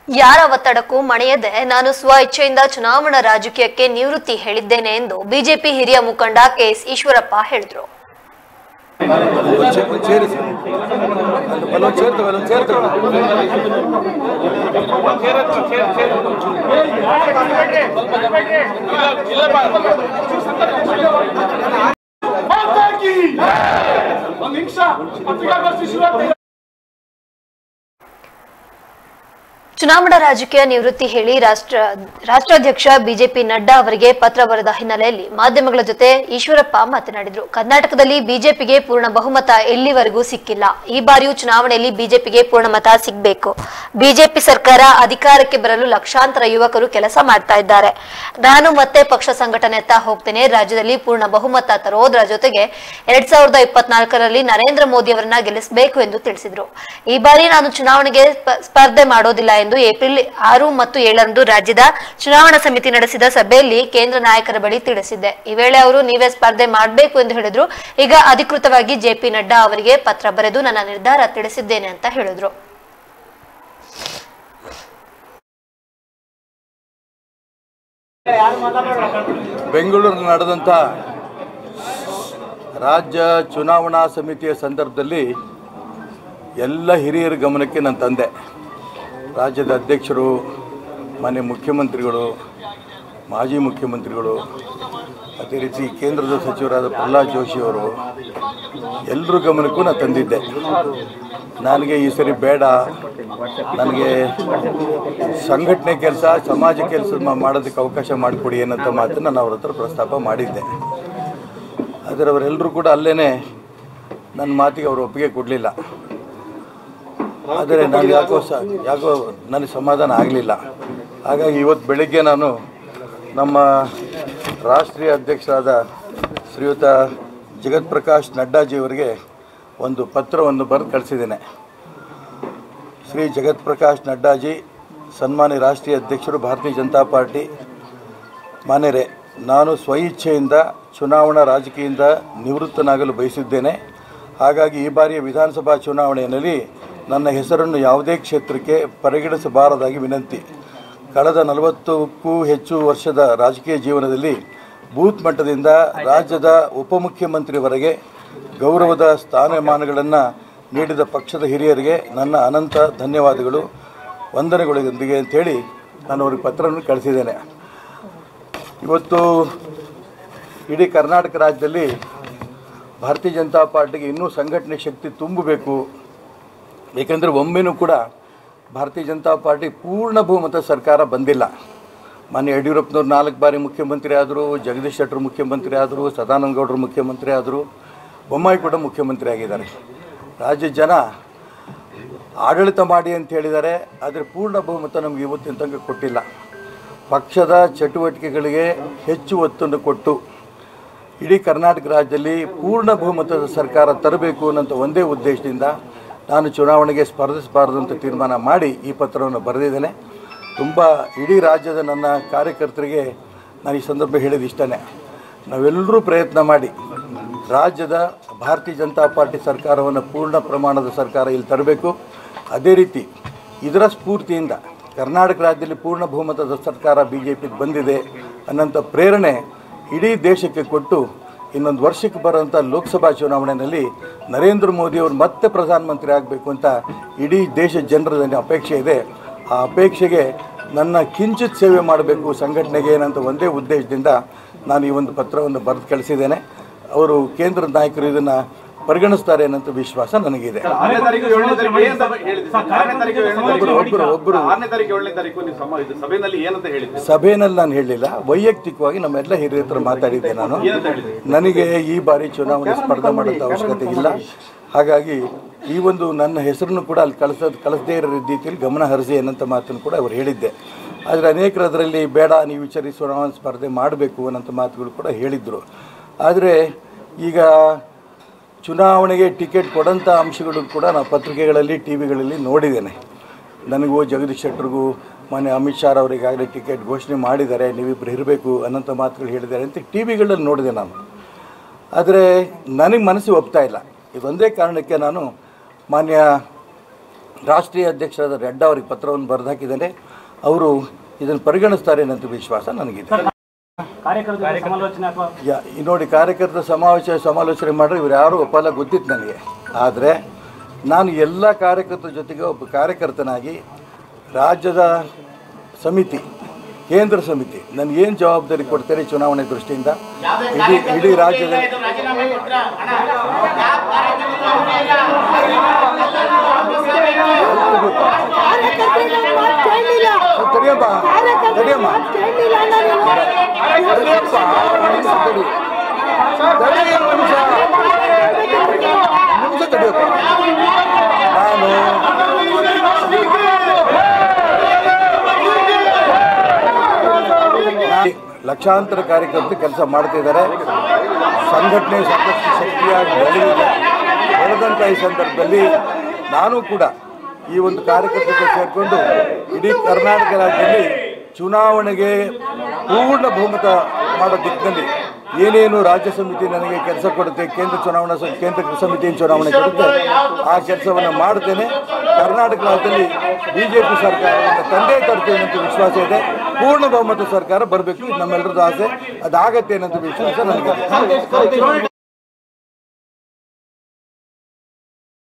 ಯಾರ ಒತ್ತಡಕ್ಕೂ ಮಣಿಯದೆ ನಾನು ಸ್ವ ಇಚ್ಛೆಯಿಂದ ಚುನಾವಣಾ ರಾಜಕೀಯಕ್ಕೆ ನಿವೃತ್ತಿ ಹೇಳಿದ್ದೇನೆ ಎಂದು ಬಿಜೆಪಿ ಹಿರಿಯ ಮುಖಂಡ ಕೆಎಸ್ ಈಶ್ವರಪ್ಪ ಹೇಳಿದರು ಒಂದು ಚೇರ್ ಸರ್ ಅಲ್ಲೊಂದು ಚೇರ್ ತಗೋ ಅಲ್ಲೊಂದು ಚೇರ್ ತಗೋ ಮಾತಾಗಿ ಒಂದು ನಿಮಿಷ ಪತ್ರಿಕಾಗೋಷ್ಠಿ ಶುರು ಆಗ್ತಾ ಚುನಾವಣಾ ರಾಜಕೀಯ ನಿವೃತ್ತಿ ಹೇಳಿ ರಾಷ್ಟ್ರ ರಾಷ್ಟ್ರಾಧ್ಯಕ್ಷ ಬಿಜೆಪಿ ನಡ್ಡಾ ಅವರಿಗೆ ಪತ್ರ ಬರೆದ ಹಿನ್ನೆಲೆಯಲ್ಲಿ ಮಾಧ್ಯಮಗಳ ಜೊತೆ ಈಶ್ವರಪ್ಪ ಮಾತನಾಡಿದರು ಕರ್ನಾಟಕದಲ್ಲಿ ಬಿಜೆಪಿಗೆ ಪೂರ್ಣ ಬಹುಮತ ಎಲ್ಲಿವರೆಗೂ ಸಿಕ್ಕಿಲ್ಲ ಈ ಬಾರಿಯೂ ಚುನಾವಣೆಯಲ್ಲಿ ಬಿಜೆಪಿಗೆ ಪೂರ್ಣ ಮತ ಸಿಗಬೇಕು ಬಿಜೆಪಿ ಸರ್ಕಾರ ಅಧಿಕಾರಕ್ಕೆ ಬರಲು ಲಕ್ಷಾಂತರ ಯುವಕರು ಕೆಲಸ ಮಾಡ್ತಾ ಇದ್ದಾರೆ ನಾನು ಮತ್ತೆ ಪಕ್ಷ ಸಂಘಟನೆಯತ್ತ ಹೋಗ್ತೇನೆ ರಾಜ್ಯದಲ್ಲಿ ಪೂರ್ಣ ಬಹುಮತ ತರೋದರ ಜೊತೆಗೆ ಎರಡ್ ಸಾವಿರದ ಇಪ್ಪತ್ನಾಲ್ಕರಲ್ಲಿ ನರೇಂದ್ರ ಮೋದಿ ಅವರನ್ನ ಗೆಲ್ಲಿಸಬೇಕು ಎಂದು ತಿಳಿಸಿದರು ಈ ಬಾರಿ ನಾನು ಚುನಾವಣೆಗೆ ಸ್ಪ- ಸ್ಪರ್ಧೆ ಮಾಡೋದಿಲ್ಲ ಎಂದು ಏಪ್ರಿಲ್ ಆರು ಮತ್ತು ಏಳರಂದು ರಾಜ್ಯದ ಚುನಾವಣಾ ಸಮಿತಿ ನಡೆಸಿದ ಸಭೆಯಲ್ಲಿ ಕೇಂದ್ರ ನಾಯಕರ ಬಳಿ ತಿಳಿಸಿದ್ದೆ ಈ ವೇಳೆ ಅವರು ನೀವೇ ಸ್ಪರ್ಧೆ ಮಾಡಬೇಕು ಎಂದು ಹೇಳಿದ್ರು ಈಗ ಅಧಿಕೃತವಾಗಿ ಜೆಪಿ ನಡ್ಡಾ ಅವರಿಗೆ ಪತ್ರ ಬರೆದು ನನ್ನ ನಿರ್ಧಾರ ತಿಳಿಸಿದ್ದೇನೆ ಅಂತ ಹೇಳಿದ್ರು ಬೆಂಗಳೂರಿನಲ್ಲಿ ನಡೆದಂಥ ರಾಜ್ಯ ಚುನಾವಣಾ ಸಮಿತಿಯ ಸಂದರ್ಭದಲ್ಲಿ ಎಲ್ಲ ಹಿರಿಯರ ಗಮನಕ್ಕೆ ನಾನು ತಂದೆ ರಾಜ್ಯದ ಅಧ್ಯಕ್ಷರು ಮಾನ್ಯ ಮುಖ್ಯಮಂತ್ರಿಗಳು ಮಾಜಿ ಮುಖ್ಯಮಂತ್ರಿಗಳು ಅದೇ ರೀತಿ ಕೇಂದ್ರದ ಸಚಿವರಾದ ಪ್ರಹ್ಲಾದ್ ಜೋಶಿ ಅವರು ಎಲ್ಲರ ಗಮನಕ್ಕೂ ನಾನು ತಂದಿದ್ದೆ ನನಗೆ ಈ ಸರಿ ಬೇಡ ನನಗೆ ಸಂಘಟನೆ ಕೆಲಸ ಸಮಾಜ ಕೆಲಸ ಮಾಡೋದಕ್ಕೆ ಅವಕಾಶ ಮಾಡಿಕೊಡಿ ಏನಂತ ಮಾತು ನಾನು ಅವ್ರ ಹತ್ರ ಪ್ರಸ್ತಾಪ ಮಾಡಿದ್ದೆ ಆದರೆ ಅವರೆಲ್ಲರೂ ಕೂಡ ಅಲ್ಲೇ ನನ್ನ ಮಾತಿಗೆ ಅವರು ಒಪ್ಪಿಗೆ ಕೊಡಲಿಲ್ಲ ಆದರೆ ನಾನು ಯಾಕೋ ಸ ಯಾಕೋ ನನಗೆ ಸಮಾಧಾನ ಆಗಲಿಲ್ಲ ಹಾಗಾಗಿ ಇವತ್ತು ಬೆಳಗ್ಗೆ ನಾನು ನಮ್ಮ ರಾಷ್ಟ್ರೀಯ ಅಧ್ಯಕ್ಷರಾದ ಶ್ರೀಯುತ ಜಗತ್ ಪ್ರಕಾಶ್ ನಡ್ಡಾಜಿಯವರಿಗೆ ಒಂದು ಪತ್ರವನ್ನು ಬರೆದು ಕಳಿಸಿದ್ದೇನೆ ಶ್ರೀ ಜಗತ್ ಪ್ರಕಾಶ್ ನಡ್ಡಾಜಿ ಸನ್ಮಾನ್ಯ ರಾಷ್ಟ್ರೀಯ ಅಧ್ಯಕ್ಷರು ಭಾರತೀಯ ಜನತಾ ಪಾರ್ಟಿ ಮಾನ್ಯರೇ ನಾನು ಸ್ವಇಚ್ಛೆಯಿಂದ ಚುನಾವಣಾ ರಾಜಕೀಯದಿಂದ ನಿವೃತ್ತನಾಗಲು ಬಯಸಿದ್ದೇನೆ ಹಾಗಾಗಿ ಈ ಬಾರಿಯ ವಿಧಾನಸಭಾ ಚುನಾವಣೆಯಲ್ಲಿ ನನ್ನ ಹೆಸರನ್ನು ಯಾವುದೇ ಕ್ಷೇತ್ರಕ್ಕೆ ಪರಿಗಣಿಸಬಾರದಾಗಿ ವಿನಂತಿ ಕಳೆದ ನಲವತ್ತಕ್ಕೂ ಹೆಚ್ಚು ವರ್ಷದ ರಾಜಕೀಯ ಜೀವನದಲ್ಲಿ ಬೂತ್ ಮಟ್ಟದಿಂದ ರಾಜ್ಯದ ಉಪಮುಖ್ಯಮಂತ್ರಿವರೆಗೆ ಗೌರವದ ಸ್ಥಾನಮಾನಗಳನ್ನು ನೀಡಿದ ಪಕ್ಷದ ಹಿರಿಯರಿಗೆ ನನ್ನ ಅನಂತ ಧನ್ಯವಾದಗಳು ವಂದನೆಗಳೊಂದಿಗೆ ಅಂತೇಳಿ ನಾನು ಅವ್ರಿಗೆ ಪತ್ರವನ್ನು ಕಳಿಸಿದ್ದೇನೆ ಇವತ್ತು ಇಡೀ ಕರ್ನಾಟಕ ರಾಜ್ಯದಲ್ಲಿ ಭಾರತೀಯ ಜನತಾ ಪಾರ್ಟಿಗೆ ಇನ್ನೂ ಸಂಘಟನೆ ಶಕ್ತಿ ತುಂಬಬೇಕು ಏಕೆಂದರೆ ಒಮ್ಮೆನೂ ಕೂಡ ಭಾರತೀಯ ಜನತಾ ಪಾರ್ಟಿ ಪೂರ್ಣ ಬಹುಮತ ಸರ್ಕಾರ ಬಂದಿಲ್ಲ ಮಾನ್ಯ ಯಡಿಯೂರಪ್ಪನವ್ರು ನಾಲ್ಕು ಬಾರಿ ಮುಖ್ಯಮಂತ್ರಿ ಆದರು ಜಗದೀಶ್ ಶೆಟ್ಟರು ಮುಖ್ಯಮಂತ್ರಿ ಆದರು ಸದಾನಂದ ಗೌಡರು ಮುಖ್ಯಮಂತ್ರಿ ಆದರು ಬೊಮ್ಮಾಯಿ ಕೂಡ ಮುಖ್ಯಮಂತ್ರಿ ಆಗಿದ್ದಾರೆ ರಾಜ್ಯದ ಜನ ಆಡಳಿತ ಮಾಡಿ ಅಂತ ಹೇಳಿದ್ದಾರೆ ಆದರೆ ಪೂರ್ಣ ಬಹುಮತ ನಮಗೆ ಇವತ್ತಿನ ತನಕ ಕೊಟ್ಟಿಲ್ಲ ಪಕ್ಷದ ಚಟುವಟಿಕೆಗಳಿಗೆ ಹೆಚ್ಚು ಒತ್ತನ್ನು ಕೊಟ್ಟು ಇಡೀ ಕರ್ನಾಟಕ ರಾಜ್ಯದಲ್ಲಿ ಪೂರ್ಣ ಬಹುಮತದ ಸರ್ಕಾರ ತರಬೇಕು ಅನ್ನೋಂಥ ಒಂದೇ ಉದ್ದೇಶದಿಂದ ನಾನು ಚುನಾವಣೆಗೆ ಸ್ಪರ್ಧಿಸಬಾರದು ಅಂತ ತೀರ್ಮಾನ ಮಾಡಿ ಈ ಪತ್ರವನ್ನು ಬರೆದಿದ್ದೇನೆ ತುಂಬ ಇಡೀ ರಾಜ್ಯದ ನನ್ನ ಕಾರ್ಯಕರ್ತರಿಗೆ ನಾನು ಈ ಸಂದರ್ಭ ಹೇಳಿದ ಇಷ್ಟನೇ ನಾವೆಲ್ಲರೂ ಪ್ರಯತ್ನ ಮಾಡಿ ರಾಜ್ಯದ ಭಾರತೀಯ ಜನತಾ ಪಾರ್ಟಿ ಸರ್ಕಾರವನ್ನು ಪೂರ್ಣ ಪ್ರಮಾಣದ ಸರ್ಕಾರ ಇಲ್ಲಿ ತರಬೇಕು ಅದೇ ರೀತಿ ಇದರ ಸ್ಫೂರ್ತಿಯಿಂದ ಕರ್ನಾಟಕ ರಾಜ್ಯದಲ್ಲಿ ಪೂರ್ಣ ಬಹುಮತದ ಸರ್ಕಾರ ಬಿ ಜೆ ಪಿಗೆ ಬಂದಿದೆ ಅನ್ನೋಂಥ ಪ್ರೇರಣೆ ಇಡೀ ದೇಶಕ್ಕೆ ಕೊಟ್ಟು ಇನ್ನೊಂದು ವರ್ಷಕ್ಕೆ ಬರೋಂಥ ಲೋಕಸಭಾ ಚುನಾವಣೆಯಲ್ಲಿ ನರೇಂದ್ರ ಮೋದಿ ಅವರು ಮತ್ತೆ ಪ್ರಧಾನಮಂತ್ರಿ ಆಗಬೇಕು ಅಂತ ಇಡೀ ದೇಶ ಜನರಲ್ಲಿ ಅಪೇಕ್ಷೆ ಇದೆ ಆ ಅಪೇಕ್ಷೆಗೆ ನನ್ನ ಕಿಂಚಿತ್ ಸೇವೆ ಮಾಡಬೇಕು ಸಂಘಟನೆಗೆ ಏನಂತ ಒಂದೇ ಉದ್ದೇಶದಿಂದ ನಾನು ಈ ಒಂದು ಪತ್ರವನ್ನು ಬರೆದು ಕಳಿಸಿದ್ದೇನೆ ಅವರು ಕೇಂದ್ರ ನಾಯಕರು ಇದನ್ನು ಪರಿಗಣಿಸ್ತಾರೆ ಅನ್ನೋಂಥ ವಿಶ್ವಾಸ ನನಗಿದೆ ಆರನೇ ತಾರೀಕು ಏಳನೇ ತಾರೀಕು ಏನಂತ ಹೇಳಿದ್ರಿ ಸರ್? ಆರನೇ ತಾರೀಕು ಏಳನೇ ತಾರೀಕು ಒಬ್ರು- ಒಬ್ರು- ಒಬ್ರು. ಆರನೇ ತಾರೀಕು ಏಳನೇ ತಾರೀಕು ನೀವು ಸಮ ಇದು ಸಭೆಯಲ್ಲಿ ಏನಂತ ಹೇಳಿದ್ರಿ ಸಭೆಯಲ್ಲಿ ನಾನು ಹೇಳಲಿಲ್ಲ ವೈಯಕ್ತಿಕವಾಗಿ ನಮ್ಮೆಲ್ಲ ಹಿರಿಯರ ಹತ್ರ ಮಾತಾಡಿದ್ದೆ ನಾನು ಏನಂತ ಹೇಳಿದ್ರಿ ನನಗೆ ಈ ಬಾರಿ ಚುನಾವಣೆ ಸ್ಪರ್ಧೆ ಮಾಡೋಂಥ ಅವಶ್ಯಕತೆ ಇಲ್ಲ ಹಾಗಾಗಿ ಈ ಒಂದು ನನ್ನ ಹೆಸರನ್ನು ಕೂಡ ಅಲ್ಲಿ ಕಳಿಸೋದು ಕಳಿಸದೇ ಇರೋ ರೀತಿಯಲ್ಲಿ ಗಮನ ಹರಿಸಿ ಅನ್ನೋಂಥ ಮಾತನ್ನು ಕೂಡ ಅವರು ಹೇಳಿದ್ದೆ ಆದರೆ ಅನೇಕರು ಅದರಲ್ಲಿ ಬೇಡ ನೀವು ವಿಚಾರಿಸಿ ಚುನಾವಣೆ ಸ್ಪರ್ಧೆ ಮಾಡಬೇಕು ಅನ್ನೋಂಥ ಮಾತುಗಳು ಕೂಡ ಹೇಳಿದರು ಆದರೆ ಈಗ ಚುನಾವಣೆಗೆ ಟಿಕೆಟ್ ಕೊಡೋಂಥ ಅಂಶಗಳು ಕೂಡ ನಾವು ಪತ್ರಿಕೆಗಳಲ್ಲಿ ಟಿ ವಿಗಳಲ್ಲಿ ನೋಡಿದ್ದೇನೆ ನನಗೂ ಜಗದೀಶ್ ಶೆಟ್ಟರಿಗೂ ಮೊನ್ನೆ ಅಮಿತ್ ಶಾ ಅವರಿಗಾಗಲೇ ಟಿಕೆಟ್ ಘೋಷಣೆ ಮಾಡಿದ್ದಾರೆ ನೀವಿಬ್ಬರು ಇರಬೇಕು ಅನ್ನೋಂಥ ಮಾತುಗಳು ಹೇಳಿದ್ದಾರೆ ಅಂತ ಟಿ ವಿಗಳಲ್ಲಿ ನೋಡಿದೆ ನಾನು ಆದರೆ ನನಗೆ ಮನಸ್ಸಿಗೆ ಒಪ್ತಾ ಇಲ್ಲ ಇದೊಂದೇ ಕಾರಣಕ್ಕೆ ನಾನು ಮಾನ್ಯ ರಾಷ್ಟ್ರೀಯ ಅಧ್ಯಕ್ಷರಾದ ರೆಡ್ಡ ಅವರಿಗೆ ಪತ್ರವನ್ನು ಬರೆದು ಹಾಕಿದ್ದೇನೆ ಅವರು ಇದನ್ನು ಪರಿಗಣಿಸ್ತಾರೆ ಅನ್ನೋ ವಿಶ್ವಾಸ ನನಗಿದೆ ಕಾರ್ಯಕರ್ತರ ಸಮಾಲೋಚನೆ ಅಥವಾ ಯಾ ಈ ನೋಡಿ ಕಾರ್ಯಕರ್ತರ ಸಮಾವೇಶ ಸಮಾಲೋಚನೆ ಮಾಡಿದ್ರೆ ಇವ್ರು ಯಾರು ಒಪ್ಪಲ್ಲ ಗೊತ್ತಿತ್ತು ನನಗೆ ಆದರೆ ನಾನು ಎಲ್ಲ ಕಾರ್ಯಕರ್ತರ ಜೊತೆಗೆ ಒಬ್ಬ ಕಾರ್ಯಕರ್ತನಾಗಿ ರಾಜ್ಯದ ಸಮಿತಿ ಕೇಂದ್ರ ಸಮಿತಿ ನನಗೇನು ಜವಾಬ್ದಾರಿ ಕೊಡ್ತಾರೆ ಚುನಾವಣೆ ದೃಷ್ಟಿಯಿಂದ ಇಡೀ ಇಡೀ ರಾಜ್ಯದಲ್ಲಿ ತಡಿಯಪ್ಪ ತಡಿಯಮ್ಮ ತಡಿಯಪ್ಪ ಒಂದ್ ನಿಮಿಷ ತಡಿ ತಡಿ ಒಂದ್ ನಿಮಿಷ ನಿಮಿಷ ತಡಿಯಪ್ಪ ನಾನು ಲಕ್ಷಾಂತರ ಕಾರ್ಯಕರ್ತರು ಕೆಲಸ ಮಾಡ್ತಿದ್ದಾರೆ ಸಂಘಟನೆ ಸಾಕಷ್ಟು ಶಕ್ತಿಯಾಗಿ ಬೆಳೆದಿದೆ ಬೆಳೆದಂಥ ಈ ಸಂದರ್ಭದಲ್ಲಿ ನಾನು ಕೂಡ ಈ ಒಂದು ಕಾರ್ಯಕರ್ತರಿಗೆ ಸೇರಿಕೊಂಡು ಇಡೀ ಕರ್ನಾಟಕ ರಾಜ್ಯದಲ್ಲಿ ಚುನಾವಣೆಗೆ ಪೂರ್ಣ ಬಹುಮತ ಮಾಡೋ ದಿಕ್ಕಿನಲ್ಲಿ ಏನೇನು ರಾಜ್ಯ ಸಮಿತಿ ನನಗೆ ಕೆಲಸ ಕೊಡುತ್ತೆ ಕೇಂದ್ರ ಚುನಾವಣಾ ಸ- ಕೇಂದ್ರ ಸಮಿತಿಯ ಚುನಾವಣೆ ಕೊಡುತ್ತೆ ಆ ಕೆಲಸವನ್ನು ಮಾಡ್ತೇನೆ ಕರ್ನಾಟಕ ರಾಜ್ಯದಲ್ಲಿ ಬಿಜೆಪಿ ಸರ್ಕಾರವನ್ನು ತಂದೆ ತರ್ತೇನೆ ಅಂತ ವಿಶ್ವಾಸ ಇದೆ ಪೂರ್ಣ ಬಹುಮತ ಸರ್ಕಾರ ಬರಬೇಕು ಇದು ನಮ್ಮೆಲ್ಲರದ್ದು ಆಸೆ ಅದಾಗತ್ತೆ ಅನ್ನೋ ವಿಶ್ವಾಸ ನನಗಿದೆ